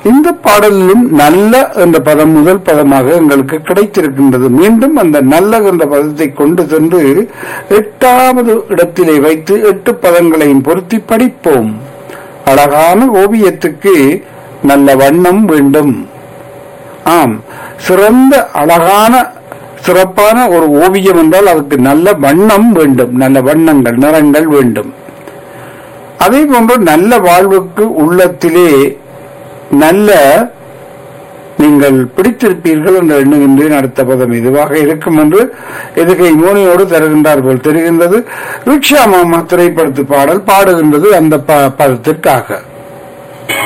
இந்த பாடலிலும் நல்ல என்ற பதம் முதல் பதமாக எங்களுக்கு கிடைத்திருக்கின்றது மீண்டும் அந்த நல்ல என்ற பதத்தை கொண்டு சென்று எட்டாவது இடத்திலே வைத்து எட்டு பதங்களையும் பொருத்தி படிப்போம் அழகான ஓவியத்துக்கு நல்ல வண்ணம் வேண்டும் ஆம் சிறந்த அழகான சிறப்பான ஒரு ஓவியம் என்றால் அதுக்கு நல்ல வண்ணம் வேண்டும் நல்ல வண்ணங்கள் நிறங்கள் வேண்டும் அதே போன்று நல்ல வாழ்வுக்கு உள்ளத்திலே நல்ல நீங்கள் பிடித்திருப்பீர்கள் என்று எண்ணுகின்றேன் அடுத்த பதம் இதுவாக இருக்கும் என்று எதுகை மோனியோடு தருகின்றார் போல் தெரிகின்றது ரிக்ஷா மாமா திரைப்படத்து பாடல் பாடுகின்றது அந்த ப- பதத்திற்காக